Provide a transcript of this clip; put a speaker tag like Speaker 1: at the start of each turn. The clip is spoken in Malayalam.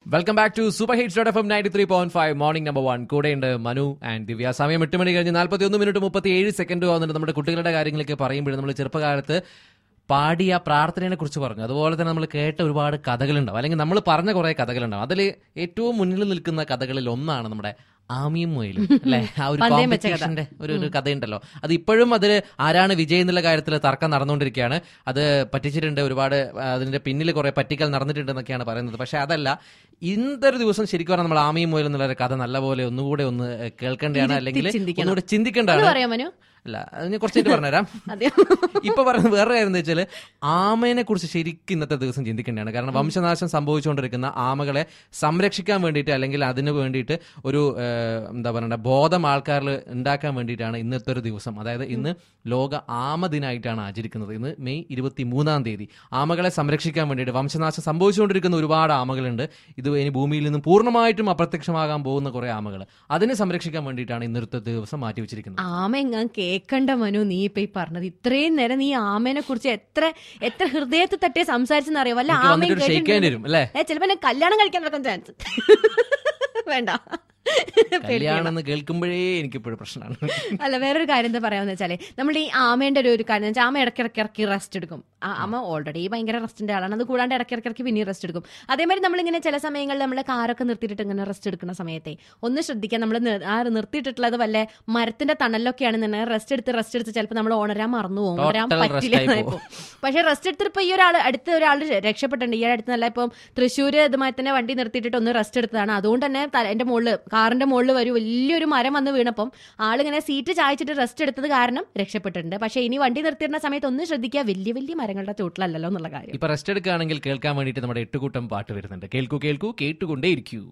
Speaker 1: Welcome back to super hits dot F M ninety three point five morning number one കൂടെയുണ്ട് മനു ആൻഡ് ദിവ്യ സമയം എട്ട് മണി കഴിഞ്ഞ് നാൽപ്പത്തി ഒന്ന് മിനിറ്റ് മുപ്പത്തി ഏഴ് സെക്കൻഡ് ആവുന്നുണ്ട് നമ്മുടെ കുട്ടികളുടെ കാര്യങ്ങളൊക്കെ പറയുമ്പോഴും നമ്മൾ ചെറുപ്പകാലത്ത് പാടിയ പ്രാർത്ഥനയെ കുറിച്ച് പറഞ്ഞു അതുപോലെ തന്നെ നമ്മൾ കേട്ട ഒരുപാട് കഥകളുണ്ടാവും അല്ലെങ്കിൽ നമ്മൾ പറഞ്ഞ കുറേ കഥകളുണ്ടാവും അതിൽ ഏറ്റവും മുന്നിൽ നിൽക്കുന്ന കഥകളിൽ ഒന്നാണ് നമ്മുടെ ആമിയും മൊയിലും അല്ലെ ആ ഒരു
Speaker 2: പന്തയം വെച്ച കഥ.
Speaker 1: കോമ്പറ്റീഷന്റെ ഒരു ഒരു കഥയുണ്ടല്ലോ അത് ഇപ്പോഴും അതിൽ ആരാണ് വിജയ് എന്നുള്ള കാര്യത്തിൽ തർക്കം നടന്നുകൊണ്ടിരിക്കുകയാണ് അത് പറ്റിച്ചിട്ടുണ്ട് ഒരുപാട് ആ, അതിന്റെ പിന്നിൽ കുറെ പറ്റിക്കൽ നടന്നിട്ടുണ്ട് എന്നൊക്കെയാണ് പറയുന്നത് പക്ഷെ അതല്ല ഇന്നൊരു ദിവസം ശരിക്കും പറഞ്ഞാൽ നമ്മൾ ആമിയും മൊയിലും എന്നുള്ള ഒരു കഥ നല്ലപോലെ ഒന്നുകൂടെ ഒന്ന് കേൾക്കേണ്ടതാണ് അല്ലെങ്കിൽ
Speaker 2: ചിന്തിക്കണം.
Speaker 1: ഒന്നുകൂടെ
Speaker 2: ഒന്ന്
Speaker 1: ചിന്തിക്കേണ്ടതാണ്
Speaker 2: പറയാം മനു
Speaker 1: അല്ല അത് ഞാൻ കുറച്ചായിട്ട് പറഞ്ഞുതരാം
Speaker 2: അതെ
Speaker 1: ഇപ്പൊ പറയുന്നത് വേറെ കാര്യം എന്താ വെച്ചാല് ആമേനെ കുറിച്ച് ശരിക്കും ഇന്നത്തെ ദിവസം ചിന്തിക്കേണ്ടതാണ് കാരണം വംശനാശം സംഭവിച്ചുകൊണ്ടിരിക്കുന്ന ആമകളെ സംരക്ഷിക്കാൻ വേണ്ടിയിട്ട് അല്ലെങ്കിൽ അതിന് വേണ്ടിയിട്ട് ഒരു ഏഹ്, എന്താ പറയണ്ട ബോധം ആൾക്കാരിൽ ഉണ്ടാക്കാൻ വേണ്ടിയിട്ടാണ് ഇന്നത്തെ ഒരു ദിവസം അതായത് ഇന്ന് ലോക ആമ ദിനമായിട്ടാണ് ആചരിക്കുന്നത് ഇന്ന് മെയ് ഇരുപത്തി മൂന്നാം തീയതി ആമകളെ സംരക്ഷിക്കാൻ വേണ്ടിയിട്ട് വംശനാശം സംഭവിച്ചുകൊണ്ടിരിക്കുന്ന ഒരുപാട് ആമകളുണ്ട് ഇത് ഇനി ഭൂമിയിൽ നിന്നും പൂർണ്ണമായിട്ടും അപ്രത്യക്ഷമാകാൻ പോകുന്ന കുറെ ആമകൾ അതിനെ സംരക്ഷിക്കാൻ വേണ്ടിയിട്ടാണ് ഇന്നത്തെ ദിവസം മാറ്റി വെച്ചിരിക്കുന്നത്
Speaker 2: ആമ ഞാൻ കേക്കണ്ട മനു നീ ഇപ്പൊ ഈ പറഞ്ഞത് ഇത്രയും നേരം നീ ആമേനെ കുറിച്ച് എത്ര എത്ര ഹൃദയത്തിൽ തട്ടിയെ സംസാരിച്ചെന്ന് അറിയോ വല്ല
Speaker 1: എനിക്ക്
Speaker 2: ആമയും
Speaker 1: വന്നിട്ട് ഒരു ഷെയ്ക്കേണ്ടി വരും അല്ലേ
Speaker 2: ഏ ചിലപ്പോ എന്നെ കല്യാണം കഴിക്കാൻ നടക്കാൻ ചാൻസ് വേണ്ട
Speaker 1: കല്യാണം എന്ന് കേൾക്കുമ്പോഴേ എനിക്കിപ്പോഴും പ്രശ്നമാണ്
Speaker 2: അല്ല വേറൊരു കാര്യം എന്താ പറയാന്ന് വെച്ചാല് നമ്മുടെ ഈ ആമേന്റെ ഒരു ഒരു കാര്യം എന്ന് വെച്ചാൽ ആമ ഇടയ്ക്കിടയ്ക്ക് ഇറക്കി റെസ്റ്റ് എടുക്കും ആ, ആമ ഓൾറെഡി ഭയങ്കര റെസ്റ്റിന്റെ ആളാണ് അത് കൂടാണ്ട് ഇടയ്ക്കിടയ്ക്ക് ഇറക്കി പിന്നെയും റെസ്റ്റ് എടുക്കും അതേമാതിരി നമ്മളിങ്ങനെ ചില സമയങ്ങളിൽ നമ്മൾ കാറൊക്കെ നിർത്തിയിട്ട് ഇങ്ങനെ റെസ്റ്റ് എടുക്കുന്ന സമയത്തെ ഒന്ന് ശ്രദ്ധിക്കാൻ നമ്മൾ ആ നിർത്തിയിട്ടുള്ളത് വല്ല മരത്തിന്റെ തണലൊക്കെയാണെന്നുണ്ടെങ്കിൽ റെസ്റ്റ് എടുത്ത് റെസ്റ്റ് എടുത്ത് ചിലപ്പോൾ നമ്മൾ ഉണരാൻ മറന്നു പോകും ഉണരാൻ
Speaker 1: Total rest
Speaker 2: പറ്റില്ല
Speaker 1: ആയി
Speaker 2: എന്നായി പോകും പക്ഷെ റെസ്റ്റ് എടുത്തിട്ട് ഇപ്പൊ ഈ ഒരാൾ അടുത്ത ഒരാൾ രക്ഷപ്പെട്ടിട്ടുണ്ട് ഈ അടുത്ത് നല്ല ഇപ്പം തൃശ്ശൂര് ഇതുമായി തന്നെ വണ്ടി നിർത്തിയിട്ടിട്ട് ഒന്ന് റെസ്റ്റ് എടുത്തതാണ് അതുകൊണ്ട് തന്നെ തല- എന്റെ മുകളിൽ കാറിന്റെ മുകളിൽ ഒരു വലിയൊരു മരം വന്ന് വീണപ്പം ആളിങ്ങനെ സീറ്റ് ചായച്ചിട്ട് റെസ്റ്റ് എടുത്തത് കാരണം രക്ഷപ്പെട്ടിട്ടുണ്ട് പക്ഷെ ഇനി വണ്ടി നിർത്തിയിരുന്ന സമയത്ത് ഒന്ന് ശ്രദ്ധിക്കുക വലിയ വലിയ മരങ്ങളുടെ ചുവട്ടിലല്ലല്ലോ എന്നുള്ള കാര്യം
Speaker 1: ഇപ്പൊ റെസ്റ്റ് എടുക്കുകയാണെങ്കിൽ കേൾക്കാൻ വേണ്ടിയിട്ട് നമ്മുടെ എട്ടുകൂട്ടം പാട്ട് വരുന്നുണ്ട് കേൾക്കൂ കേൾക്കൂ കേട്ടുകൊണ്ടേ ഇരിക്കൂ